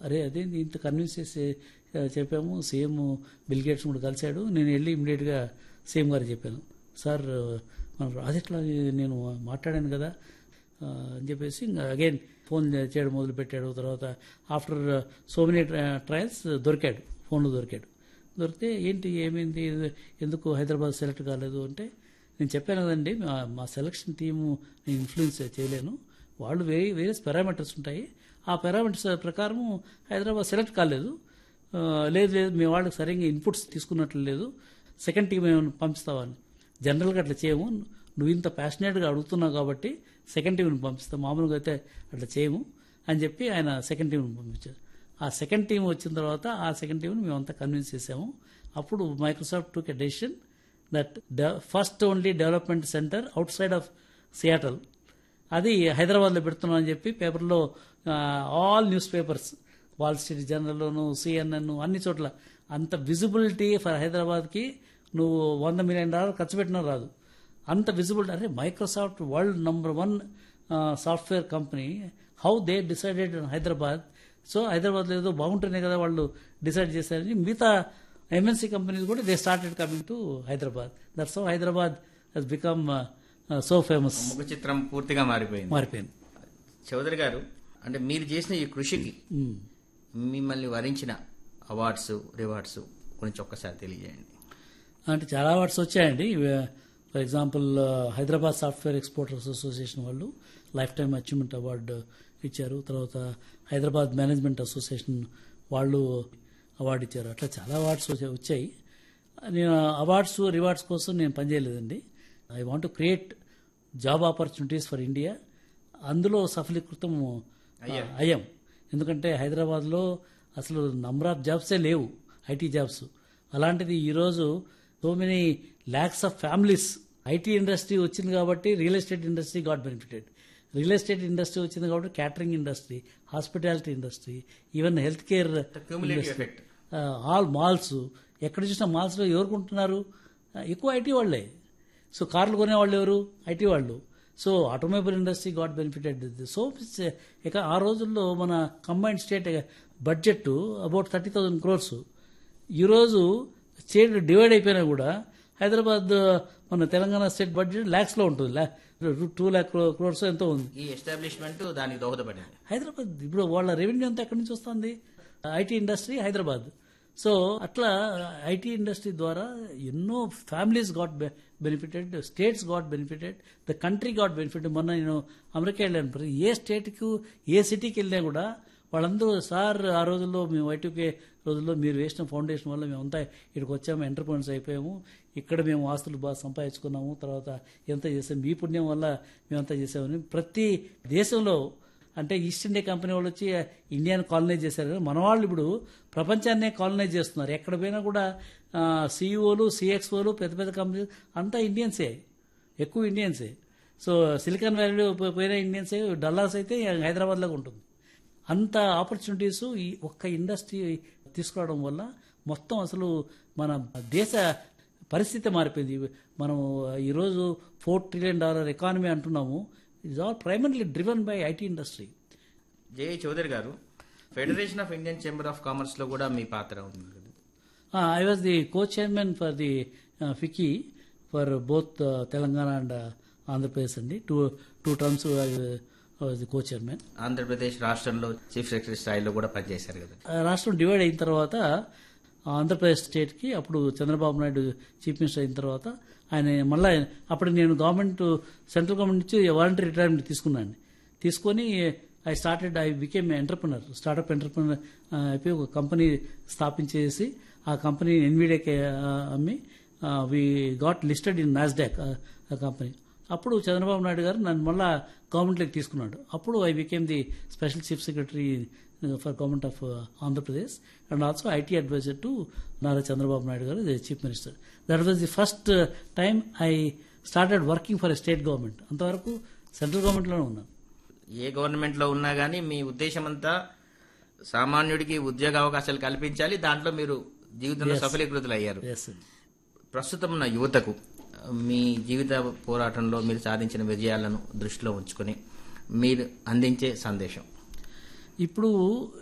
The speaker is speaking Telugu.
అరే అదే ఇంత కన్విన్స్ చేసి ఆ, చెప్పాము సీఎం బిల్ గేట్స్ కూడా కలిశాడు నేను వెళ్ళి ఇమీడియట్గా సీఎం గారికి చెప్పాను సార్ మన ప్రాజెక్ట్లో నేను మాట్లాడాను కదా ఆ, అని చెప్పేసి ఇంకా అగైన్ ఫోన్ చేయడం మొదలు పెట్టాడు తర్వాత ఆఫ్టర్ సో మెనీ ట్రయల్స్ దొరికాడు ఫోన్లో దొరికాడు దొరికితే ఏంటి ఏమైంది ఎందుకు హైదరాబాద్ సెలెక్ట్ కాలేదు అంటే నేను చెప్పాను కదండి మా మా సెలక్షన్ టీము నేను ఇన్ఫ్లుయెన్స్ చేయలేను వాళ్ళు వేరే వేరే పారామీటర్స్ ఉంటాయి ఆ పారామీటర్స్ ప్రకారం హైదరాబాద్ సెలెక్ట్ కాలేదు ఆ, లేదు లేదు మీ వాళ్ళకి సరిగ్గా ఇన్పుట్స్ తీసుకున్నట్లు లేదు సెకండ్ టీం ఏమైనా పంపిస్తావా అని జనరల్గా అట్లా చేయము నువ్వు ఇంత ప్యాషనేట్గా అడుగుతున్నావు కాబట్టి సెకండ్ టీంని పంపిస్తాం మామూలుగా అయితే అట్లా చేయము అని చెప్పి ఆయన సెకండ్ టీంని పంపించారు ఆ సెకండ్ టీం వచ్చిన తర్వాత ఆ సెకండ్ టీంని మేమంతా కన్విన్స్ చేసాము అప్పుడు Microsoft took a decision that first only development centre outside of Seattle అది హైదరాబాద్లో పెడుతున్నాం అని చెప్పి పేపర్లో all news papers Wall Street జర్నల్లోను సిఎన్ఎన్ అన్ని చోట్ల అంత విజిబిలిటీ ఫర్ హైదరాబాద్కి నువ్వు వంద మిలియన్ డాలర్ ఖర్చు పెట్టినా రాదు అంత విజిబిలిటీ అంటే Microsoft world number one software company how they decided Hyderabad so హైదరాబాద్లో ఏదో బాగుంటేనే కదా వాళ్ళు డిసైడ్ చేశారని మిగతా ఎంఎన్సీ కంపెనీస్ కూడా they started coming to Hyderabad that's how Hyderabad has become so famous ముఖ చిత్రం పూర్తిగా మారిపోయింది మారిపోయింది చౌదరి గారు అంటే మీరు చేసిన ఈ కృషికి మ్మ్. మిమ్మల్ని వరించిన అవార్డ్స్ రివార్డ్స్ గురించి ఒక్కసారి తెలియజేయండి అంటే చాలా అవార్డ్స్ వచ్చాయండి for example Hyderabad software exporters association వాళ్ళు లైఫ్ టైమ్ అచీవ్మెంట్ అవార్డు ఇచ్చారు తర్వాత హైదరాబాద్ మేనేజ్మెంట్ అసోసియేషన్ వాళ్ళు అవార్డు ఇచ్చారు అట్లా చాలా అవార్డ్స్ వచ్చా- వచ్చాయి నేను అవార్డ్స్ రివార్డ్స్ కోసం నేను పనిచేయలేదండి I want create job opportunities for India అందులో సఫలీకృతం అయ్యాం ఎందుకంటే హైదరాబాద్లో అసలు నంబర్ ఆఫ్ జాబ్సే లేవు ఐటీ జాబ్స్ అలాంటిది ఈరోజు so many lakhs of families IT industry వచ్చింది కాబట్టి real estate industry got benefited real estate industry వచ్చింది కాబట్టి catering industry hospitality industry even health care cumulative effect all malls ఎక్కడ చూసినా మాల్స్లో ఎవరు కొంటున్నారు ఆ, ఎక్కువ ఐటీ వాళ్ళే సో కార్లు కొనేవాళ్ళు ఎవరు ఐటీ వాళ్ళు so automobile industry got benefited so ఇక ఆ రోజుల్లో మన combined state budget about thirty thousand crores ఈరోజు స్టేట్ డివైడ్ అయిపోయినా కూడా హైదరాబాద్ మన తెలంగాణ స్టేట్ బడ్జెట్ ల్యాక్స్లో ఉంటుంది టూ ల్యాక్ క్రోర్స్ ఎంతో ఉంది ఈ ఎస్టాబ్లిష్మెంట్ దానికి దోహదపడింది హైదరాబాద్ ఇప్పుడు వాళ్ళ రెవెన్యూ అంతా ఎక్కడి నుంచి వస్తుంది ఐటీ ఇండస్ట్రీ హైదరాబాద్ సో అట్లా ఐటీ ఇండస్ట్రీ ద్వారా ఎన్నో families got benefited states got benefited the country got benefited మొన్న నేను అమెరికా వెళ్ళాను ప్రతి ఏ స్టేట్కు ఏ సిటీకి వెళ్ళినా కూడా వాళ్ళందరూ సార్ ఆ రోజుల్లో మేము వైటీకే రోజుల్లో మీరు వేసిన ఫౌండేషన్ వల్ల మేమంతా ఇక్కడికి వచ్చాము ఎంటర్ప్రెనర్స్ అయిపోయాము ఇక్కడ మేము ఆస్తులు బాగా సంపాదించుకున్నాము తర్వాత ఎంత చేసాము మీ పుణ్యం వల్ల మేమంతా చేసామని ప్రతి దేశంలో అంటే ఈస్ట్ ఇండియా కంపెనీ వాళ్ళు వచ్చి ఇండియాని కాలనైజ్ చేశారు కదా, మన వాళ్ళు ఇప్పుడు ప్రపంచాన్నే కాలనైజ్ చేస్తున్నారు ఎక్కడ పోయినా కూడా సీఈఓలు సిఎక్స్ఓలు పెద్ద పెద్ద కంపెనీలు అంతా ఇండియన్సే ఎక్కువ ఇండియన్సే సో సిలికాన్ వ్యాలీలో పో- పోయిన ఇండియన్సే డల్లాస్ అయితే హైదరాబాద్లో ఉంటుంది అంత ఆపర్చునిటీస్ ఈ ఒక్క ఇండస్ట్రీ తీసుకురావడం వల్ల మొత్తం అసలు మన దేశ పరిస్థితి మారిపోయింది మనం ఈరోజు ఫోర్ ట్రిలియన్ డాలర్ ఎకానమీ అంటున్నాము it's all primarily driven by IT industry J Chowdary garu federation of Indian chamber of commerce లో కూడా మీ పాత్ర ఉంది కదా. I was the co chairman for the FICCI for both Telangana and Andhra Pradesh అండి two two terms was the co chairman Andhra Pradesh రాష్ట్రంలో చీఫ్ సెక్రటరీ స్థాయిలో కూడా పనిచేశారు కదా ఆ రాష్ట్రం డివైడ్ అయిన తర్వాత ఆంధ్రప్రదేశ్ స్టేట్కి అప్పుడు చంద్రబాబు నాయుడు చీఫ్ మినిస్టర్ అయిన తర్వాత ఆయన మళ్ళీ అప్పుడు నేను గవర్నమెంట్ సెంట్రల్ గవర్నమెంట్ నుంచి వాలంటరీ రిటైర్మెంట్ తీసుకున్నాను తీసుకొని I started I became entrepreneur startup entrepreneur అయిపోయి ఒక కంపెనీ స్థాపించేసి ఆ కంపెనీ ఎన్విడియాకి అమ్మి we got listed in Nasdaq ఆ కంపెనీ అప్పుడు చంద్రబాబు నాయుడు గారు నన్ను మళ్ళా గవర్నమెంట్లోకి తీసుకున్నాడు అప్పుడు I became the special chief secretary for government of Andhra Pradesh and also IT advisor to Nara Chandrababu Naidu garu the chief minister that was the first time I started working for state government అంతవరకు సెంట్రల్ గవర్నమెంట్లోనే ఉన్నాను ఏ గవర్నమెంట్ లో ఉన్నా గానీ మీ ఉద్దేశం అంతా సామాన్యుడికి ఉద్యోగ అవకాశాలు కల్పించాలి దాంట్లో మీరు జీవితంలో సఫలీకృతులు అయ్యారు ఎస్ ప్రస్తుతం ఉన్న యువతకు మీ జీవిత పోరాటంలో మీరు సాధించిన విజయాలను దృష్టిలో ఉంచుకొని మీరు అందించే సందేశం ఇప్పుడు